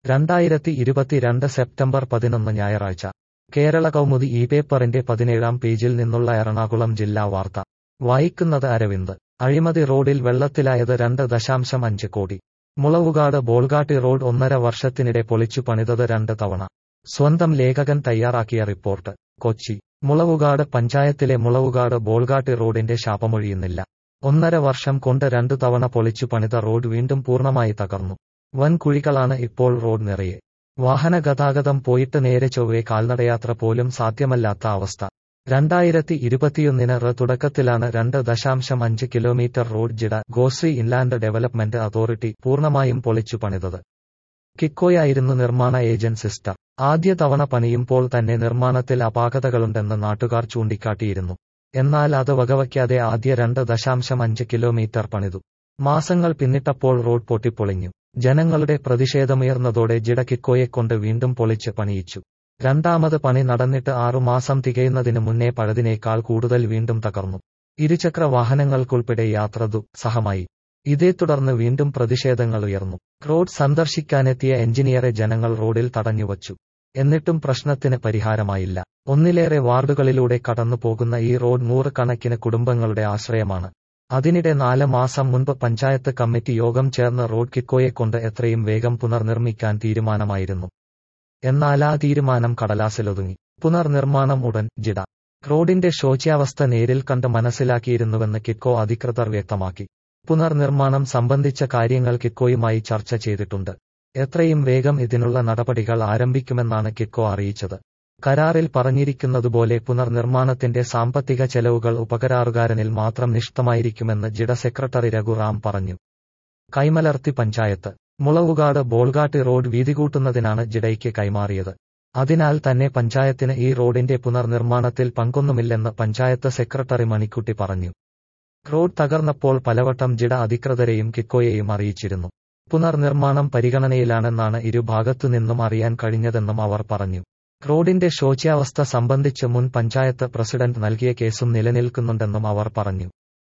രണ്ടായിരത്തി ഇരുപത്തിരണ്ട് സെപ്റ്റംബർ പതിനൊന്ന് ഞായറാഴ്ച കേരള കൗമുദി ഈ പേപ്പറിന്റെ പതിനേഴാം പേജിൽ നിന്നുള്ള എറണാകുളം ജില്ലാ വാർത്ത വായിക്കുന്നത് അരവിന്ദ് അഴിമതി റോഡിൽ വെള്ളത്തിലായത് രണ്ട് ദശാംശം അഞ്ച് കോടി മുളവുകാട് ബോൾഗാട്ടി റോഡ് ഒന്നര വർഷത്തിനിടെ പൊളിച്ചു പണിതത് രണ്ട് തവണ സ്വന്തം ലേഖകൻ തയ്യാറാക്കിയ റിപ്പോർട്ട് കൊച്ചി മുളവുകാട് പഞ്ചായത്തിലെ മുളവുകാട് ബോൾഗാട്ടി റോഡിന്റെ ശാപമൊഴിയുന്നില്ല ഒന്നര വർഷം കൊണ്ട് രണ്ടു തവണ പൊളിച്ചു പണിത റോഡ് വീണ്ടും പൂർണ്ണമായി തകർന്നു വൻ കുഴികളാണ് ഇപ്പോൾ റോഡ് നിറയെ വാഹന ഗതാഗതം പോയിട്ട് നേരെ ചൊവ്വെ കാൽനടയാത്ര പോലും സാധ്യമല്ലാത്ത അവസ്ഥ രണ്ടായിരത്തി ഇരുപത്തിയൊന്നിന് റ് തുടക്കത്തിലാണ് രണ്ട് ദശാംശം അഞ്ച് kilometre road GIDA Goshree inland development authority പൂർണ്ണമായും പൊളിച്ചു പണിതത് കിക്കോയായിരുന്നു നിർമ്മാണ ഏജന്റ് സിസ്റ്റർ ആദ്യ തവണ പണിയുമ്പോൾ തന്നെ നിർമ്മാണത്തിൽ അപാകതകളുണ്ടെന്ന് നാട്ടുകാർ ചൂണ്ടിക്കാട്ടിയിരുന്നു എന്നാൽ അത് വകവയ്ക്കാതെ ആദ്യ രണ്ട് ദശാംശം അഞ്ച് കിലോമീറ്റർ പണിതു മാസങ്ങൾ പിന്നിട്ടപ്പോൾ റോഡ് പൊട്ടിപ്പൊളിഞ്ഞു ജനങ്ങളുടെ പ്രതിഷേധമുയർന്നതോടെ ജിഡ കിക്കോയെക്കൊണ്ട് വീണ്ടും പൊളിച്ച് പണിയിച്ചു രണ്ടാമത് പണി നടന്നിട്ട് ആറുമാസം തികയുന്നതിന് മുന്നേ പഴതിനേക്കാൾ കൂടുതൽ വീണ്ടും തകർന്നു ഇരുചക്ര വാഹനങ്ങൾക്കുൾപ്പെടെ യാത്ര ദുസ്സഹമായി ഇതേ തുടർന്ന് വീണ്ടും പ്രതിഷേധങ്ങൾ ഉയർന്നു റോഡ് സന്ദർശിക്കാനെത്തിയ എഞ്ചിനീയറെ ജനങ്ങൾ റോഡിൽ തടഞ്ഞുവച്ചു എന്നിട്ടും പ്രശ്നത്തിന് പരിഹാരമായില്ല ഒന്നിലേറെ വാർഡുകളിലൂടെ കടന്നു പോകുന്ന ഈ റോഡ് നൂറുകണക്കിന് കുടുംബങ്ങളുടെ ആശ്രയമാണ് അതിനിടെ നാല് മാസം മുൻപ് പഞ്ചായത്ത് കമ്മിറ്റി യോഗം ചേർന്ന് റോഡ് കിക്കോയെക്കൊണ്ട് എത്രയും വേഗം പുനർനിർമ്മിക്കാൻ തീരുമാനമായിരുന്നു എന്നാൽ ആ തീരുമാനം കടലാസിലൊതുങ്ങി പുനർനിർമ്മാണം ഉടൻ ജിഡ റോഡിന്റെ ശോച്യാവസ്ഥ നേരിൽ കണ്ട് മനസ്സിലാക്കിയിരുന്നുവെന്ന് കിക്കോ അധികൃതർ വ്യക്തമാക്കി പുനർനിർമ്മാണം സംബന്ധിച്ച കാര്യങ്ങൾ കിക്കോയുമായി ചർച്ച ചെയ്തിട്ടുണ്ട് എത്രയും വേഗം ഇതിനുള്ള നടപടികൾ ആരംഭിക്കുമെന്നാണ് കിക്കോ അറിയിച്ചത് കരാറിൽ പറഞ്ഞിരിക്കുന്നതുപോലെ പുനർനിർമ്മാണത്തിന്റെ സാമ്പത്തിക ചെലവുകൾ ഉപകരാറുകാരനിൽ മാത്രം നിഷ്ഠമായിരിക്കുമെന്ന് ജിഡ സെക്രട്ടറി രഘുറാം പറഞ്ഞു കൈമലർത്തി പഞ്ചായത്ത് മുളവുകാട് ബോൾഗാട്ടി റോഡ് വീതികൂട്ടുന്നതിനാണ് ജിഡയ്ക്ക് കൈമാറിയത് അതിനാൽ തന്നെ പഞ്ചായത്തിന് ഈ റോഡിന്റെ പുനർനിർമ്മാണത്തിൽ പങ്കൊന്നുമില്ലെന്ന് പഞ്ചായത്ത് സെക്രട്ടറി മണിക്കുട്ടി പറഞ്ഞു റോഡ് തകർന്നപ്പോൾ പലവട്ടം ജിഡ അധികൃതരെയും കിക്കോയെയും അറിയിച്ചിരുന്നു പുനർനിർമ്മാണം പരിഗണനയിലാണെന്നാണ് ഇരുഭാഗത്തുനിന്നും അറിയാൻ കഴിഞ്ഞതെന്നും അവർ പറഞ്ഞു റോഡിന്റെ ശോച്യാവസ്ഥ സംബന്ധിച്ച് മുൻ പഞ്ചായത്ത് പ്രസിഡന്റ് നൽകിയ കേസും നിലനിൽക്കുന്നുണ്ടെന്നും അവർ പറഞ്ഞു